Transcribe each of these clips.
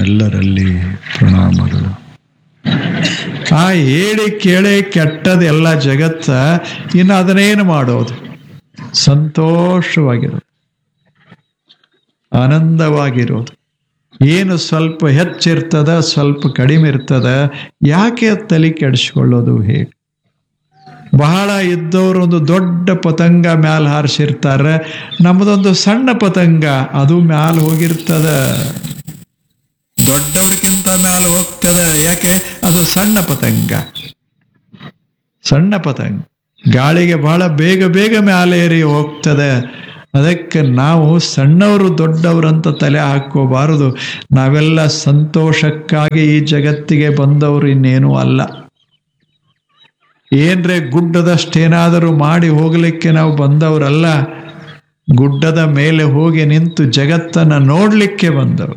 ತಮ್ಮೆಲ್ಲರಲ್ಲಿ ಪ್ರಣಾಮಗಳು ಆ ಹೇಳಿ ಕೇಳಿ ಕೆಟ್ಟದೆಲ್ಲ ಜಗತ್ತ ಇನ್ನು ಅದನ್ನೇನು ಮಾಡೋದು ಸಂತೋಷವಾಗಿರೋದು ಆನಂದವಾಗಿರೋದು ಏನು ಸ್ವಲ್ಪ ಹೆಚ್ಚಿರ್ತದ ಸ್ವಲ್ಪ ಕಡಿಮೆ ಇರ್ತದ ಯಾಕೆ ತಲೆ ಕೆಡಿಸ್ಕೊಳ್ಳೋದು ಹೇಗೆ ಬಹಳ ಇದ್ದವರು ಒಂದು ದೊಡ್ಡ ಪತಂಗ ಮ್ಯಾಲ ಹಾರಿಸಿರ್ತಾರೆ ನಮ್ಮದೊಂದು ಸಣ್ಣ ಪತಂಗ ಅದು ಮ್ಯಾಲ ಹೋಗಿರ್ತದ ದೊಡ್ಡವ್ರಿಗಿಂತ ಮ್ಯಾಲ ಹೋಗ್ತದ ಯಾಕೆ ಅದು ಸಣ್ಣ ಪತಂಗ ಸಣ್ಣ ಪತಂಗ ಗಾಳಿಗೆ ಬಹಳ ಬೇಗ ಬೇಗ ಮ್ಯಾಲೆ ಏರಿ ಹೋಗ್ತದೆ ಅದಕ್ಕೆ ನಾವು ಸಣ್ಣವರು ದೊಡ್ಡವರಂತ ತಲೆ ಹಾಕೋಬಾರದು ನಾವೆಲ್ಲ ಸಂತೋಷಕ್ಕಾಗಿ ಈ ಜಗತ್ತಿಗೆ ಬಂದವರು ಇನ್ನೇನೂ ಅಲ್ಲ ಏನ್ರೆ ಗುಡ್ಡದಷ್ಟೇನಾದರೂ ಮಾಡಿ ಹೋಗಲಿಕ್ಕೆ ನಾವು ಬಂದವರಲ್ಲ ಗುಡ್ಡದ ಮೇಲೆ ಹೋಗಿ ನಿಂತು ಜಗತ್ತನ್ನ ನೋಡ್ಲಿಕ್ಕೆ ಬಂದವರು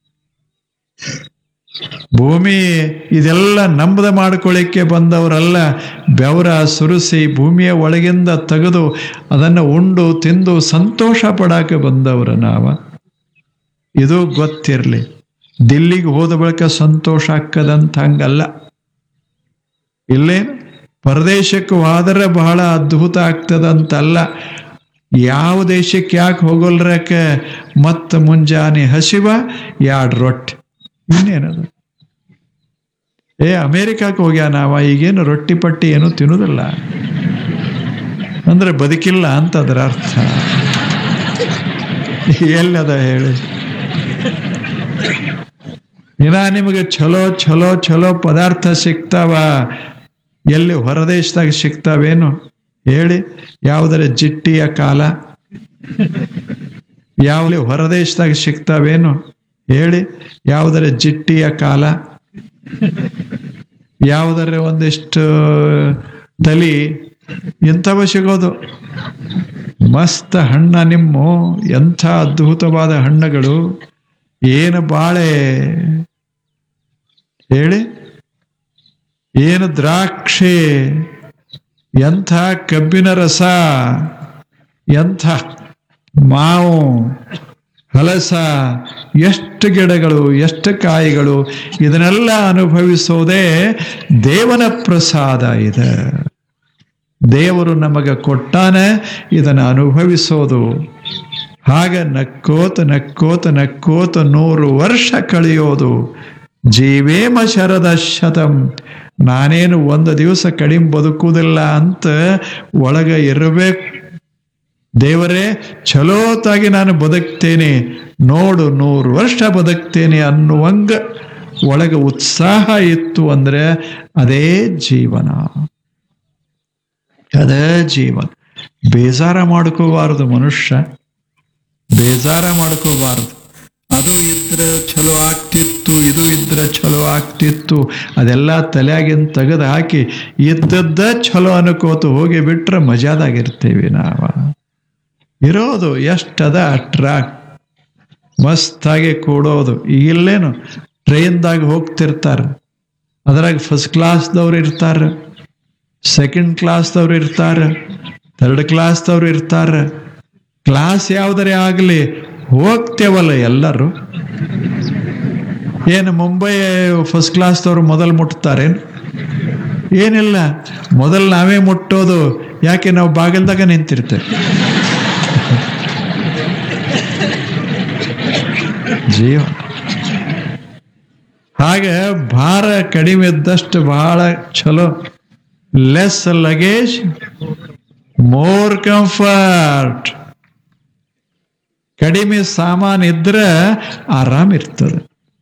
ಭೂಮಿ ಇದೆಲ್ಲ ನಂಬದ ಮಾಡ್ಕೊಳ್ಳಿಕ್ಕೆ ಬಂದವರಲ್ಲ ಬೆವರ ಸುರಿಸಿ ಭೂಮಿಯ ಒಳಗಿಂದ ತೆಗೆದು ಅದನ್ನು ಉಂಡು ತಿಂದು ಸಂತೋಷ ಪಡಾಕೆ ಬಂದವರು ನಾವ ಇದು ಗೊತ್ತಿರಲಿ ದಿಲ್ಲಿಗೆ ಹೋದ ಬಳಿಕ ಸಂತೋಷ ಆಕ್ಕದಂತ ಹಂಗಲ್ಲ ಇಲ್ಲೇನು ಪರದೇಶಕ್ಕೆ ಹೋದರೆ ಬಹಳ ಅದ್ಭುತ ಆಗ್ತದಂತಲ್ಲ ಯಾವ ದೇಶಕ್ಕೆ ಯಾಕೆ ಹೋಗಲ್ರಕ್ಕೆ ಮತ್ತ ಮುಂಜಾನೆ ಹಸಿವ ಎರಡು ರೊಟ್ಟಿ ಇನ್ನೇನದು ಏ ಅಮೇರಿಕಕ್ಕೆ ಹೋಗ್ಯ ನಾವ ಈಗೇನು ರೊಟ್ಟಿ ಪಟ್ಟಿ ಏನು ತಿನ್ನುವುದಿಲ್ಲ ಅಂದ್ರೆ ಬದುಕಿಲ್ಲ ಅಂತ ಅದರ ಅರ್ಥ ಎಲ್ಲದ ಹೇಳಿ ಇನ್ನ ನಿಮಗೆ ಚಲೋ ಚಲೋ ಚಲೋ ಪದಾರ್ಥ ಸಿಗ್ತಾವ ಎಲ್ಲಿ ಹೊರದೇಶದಾಗ ಸಿಗ್ತಾವೇನು ಹೇಳಿ ಯಾವುದರ ಜಿಟ್ಟಿಯ ಕಾಲ ಯಾವಲ್ಲಿ ಹೊರದೇಶದಾಗ ಸಿಗ್ತಾವೇನು ಹೇಳಿ ಯಾವುದರ ಜಿಟ್ಟಿಯ ಕಾಲ ಯಾವುದರ ಒಂದಿಷ್ಟು ತಲಿ ಇಂಥವ ಸಿಗೋದು ಮಸ್ತ್ ಹಣ್ಣ ನಿಮ್ಮ ಎಂಥ ಅದ್ಭುತವಾದ ಹಣ್ಣುಗಳು ಏನು ಬಾಳೆ ಹೇಳಿ ಏನು ದ್ರಾಕ್ಷಿ ಎಂಥ ಕಬ್ಬಿನ ರಸ ಎಂಥ ಮಾವು ಹಲಸ ಎಷ್ಟು ಗಿಡಗಳು ಎಷ್ಟು ಕಾಯಿಗಳು ಇದನ್ನೆಲ್ಲ ಅನುಭವಿಸೋದೇ ದೇವನ ಪ್ರಸಾದ ಇದೆ ದೇವರು ನಮಗೆ ಕೊಟ್ಟಾನೆ ಇದನ್ನು ಅನುಭವಿಸೋದು ಹಾಗ ನಕ್ಕೋತ ನಕ್ಕೋತ ನಕ್ಕೋತ ನೂರು ವರ್ಷ ಕಳೆಯೋದು ಜೀವೇಮ ಶರದ ಶತಂ ನಾನೇನು ಒಂದು ದಿವಸ ಕಡಿಮೆ ಬದುಕುವುದಿಲ್ಲ ಅಂತ ಒಳಗೆ ಇರಬೇಕು ದೇವರೇ ಚಲೋತಾಗಿ ನಾನು ಬದುಕ್ತೇನೆ ನೋಡು ನೂರು ವರ್ಷ ಬದುಕ್ತೇನೆ ಅನ್ನುವಂಗ ಒಳಗೆ ಉತ್ಸಾಹ ಇತ್ತು ಅಂದ್ರೆ ಅದೇ ಜೀವನ ಅದೇ ಜೀವನ ಬೇಜಾರ ಮಾಡ್ಕೋಬಾರದು ಮನುಷ್ಯ ಬೇಜಾರ ಮಾಡ್ಕೋಬಾರದು ಅದು ಇದ್ರೆ ಚಲೋ ಆಗ್ತಿತ್ತು ಇದು ಇದ್ರೆ ಚಲೋ ಆಗ್ತಿತ್ತು ಅದೆಲ್ಲ ತಲೆಯಾಗಿನ ತೆಗೆದು ಹಾಕಿ ಇದ್ದದ್ದ ಚಲೋ ಅನ್ಕೋತು ಹೋಗಿ ಬಿಟ್ರೆ ಮಜಾದಾಗಿರ್ತೀವಿ ನಾವು ಇರೋದು ಎಷ್ಟದ ಟ್ರಾಕ್ ಮಸ್ತಾಗಿ ಕೂಡೋದು ಇಲ್ಲೇನು ಟ್ರೈನ್ದಾಗ ಹೋಗ್ತಿರ್ತಾರೆ ಅದ್ರಾಗ ಫಸ್ಟ್ ಕ್ಲಾಸ್ದವ್ರು ಇರ್ತಾರೆ ಸೆಕೆಂಡ್ ಕ್ಲಾಸ್ದವ್ರು ಇರ್ತಾರೆ ಥರ್ಡ್ ಕ್ಲಾಸ್ದವ್ರು ಇರ್ತಾರೆ ಕ್ಲಾಸ್ ಯಾವುದರೇ ಆಗಲಿ ಹೋಗ್ತೇವಲ್ಲ ಎಲ್ಲರೂ ಏನು ಮುಂಬೈ ಫಸ್ಟ್ ಕ್ಲಾಸ್ದವ್ರು ಮೊದಲು ಮುಟ್ತಾರೇನು ಏನಿಲ್ಲ ಮೊದಲು ನಾವೇ ಮುಟ್ಟೋದು ಯಾಕೆ ನಾವು ಬಾಗಿಲ್ದಾಗ ನಿಂತಿರ್ತೇವೆ ಜೀವ ಹಾಗೆ ಭಾರ ಕಡಿಮೆ ಇದ್ದಷ್ಟು ಬಹಳ ಚಲೋ ಲೆಸ್ ಲಗೇಜ್ ಮೋರ್ ಕಂಫರ್ಟ್ ಕಡಿಮೆ ಸಾಮಾನು ಇದ್ರೆ ಆರಾಮ್ ಇರ್ತದೆ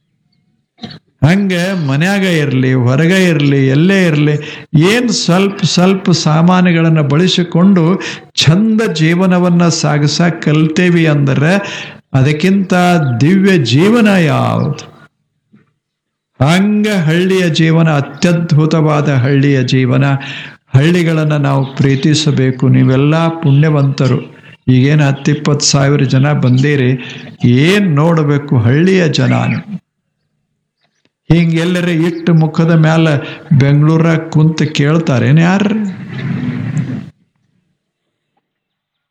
ಹಂಗೆ ಮನ್ಯಾಗ ಇರಲಿ ಹೊರಗೆ ಇರಲಿ ಎಲ್ಲೇ ಇರಲಿ ಏನು ಸ್ವಲ್ಪ ಸ್ವಲ್ಪ ಸಾಮಾನುಗಳನ್ನು ಬಳಸಿಕೊಂಡು ಚಂದ ಜೀವನವನ್ನು ಸಾಗಿಸಕ್ ಕಲ್ತೇವಿ ಅಂದರೆ ಅದಕ್ಕಿಂತ ದಿವ್ಯ ಜೀವನ ಯಾವುದು ಹಂಗ ಹಳ್ಳಿಯ ಜೀವನ ಅತ್ಯದ್ಭುತವಾದ ಹಳ್ಳಿಯ ಜೀವನ ಹಳ್ಳಿಗಳನ್ನು ನಾವು ಪ್ರೀತಿಸಬೇಕು ನೀವೆಲ್ಲ ಪುಣ್ಯವಂತರು ಈಗೇನು ಹತ್ತಿಪ್ಪತ್ತು ಸಾವಿರ ಜನ ಬಂದೀರಿ ಏನು ನೋಡಬೇಕು ಹಳ್ಳಿಯ ಜನ ಹಿಂಗೆ ಎಲ್ಲರ ಇಟ್ಟು ಮುಖದ ಮ್ಯಾಲ ಬೆಂಗಳೂರಾಗ ಕುಂತ ಕೇಳ್ತಾರೇನು ಯಾರು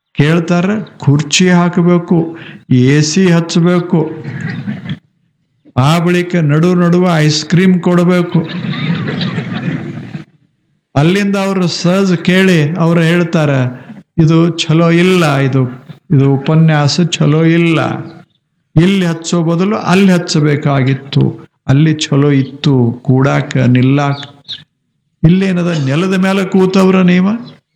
ಕೇಳ್ತಾರ ಕುರ್ಚಿ ಹಾಕಬೇಕು ಎ ಸಿ ಹಚ್ಚಬೇಕು ಆ ಬಳಿಕ ನಡು ನಡುವ ಐಸ್ ಕ್ರೀಮ್ ಕೊಡಬೇಕು ಅಲ್ಲಿಂದ ಅವರು ಸಹಜ ಕೇಳಿ ಅವ್ರು ಹೇಳ್ತಾರ ಇದು ಚಲೋ ಇಲ್ಲ ಇದು ಇದು ಉಪನ್ಯಾಸ ಚಲೋ ಇಲ್ಲ ಇಲ್ಲಿ ಹಚ್ಚೋ ಬದಲು ಅಲ್ಲಿ ಹಚ್ಚಬೇಕಾಗಿತ್ತು ಅಲ್ಲಿ ಚಲೋ ಇತ್ತು ಕೂಡಾಕ ನಿಲ್ಲಾಕ ಇಲ್ಲೇನದ ನೆಲದ ಮೇಲೆ ಕೂತವ್ರ ನೀವ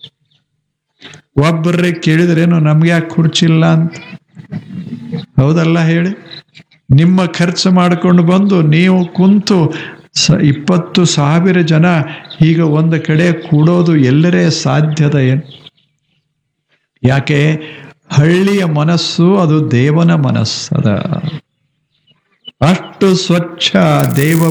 ಒಬ್ಬರೇ ಕೇಳಿದ್ರೇನು ನಮ್ಗೆ ಯಾಕೆ ಕುರ್ಚಿಲ್ಲ ಅಂತ ಹೌದಲ್ಲ ಹೇಳಿ ನಿಮ್ಮ ಖರ್ಚು ಮಾಡಿಕೊಂಡು ಬಂದು ನೀವು ಕುಂತು ಸ ಇಪ್ಪತ್ತು ಸಾವಿರ ಜನ ಈಗ ಒಂದು ಕಡೆ ಕೂಡೋದು ಎಲ್ಲರೇ ಸಾಧ್ಯದ ಏನು ಯಾಕೆ ಹಳ್ಳಿಯ ಮನಸ್ಸು ಅದು ದೇವನ ಮನಸ್ಸದ ಅಷ್ಟು ಸ್ವಚ್ಛ ದೇವ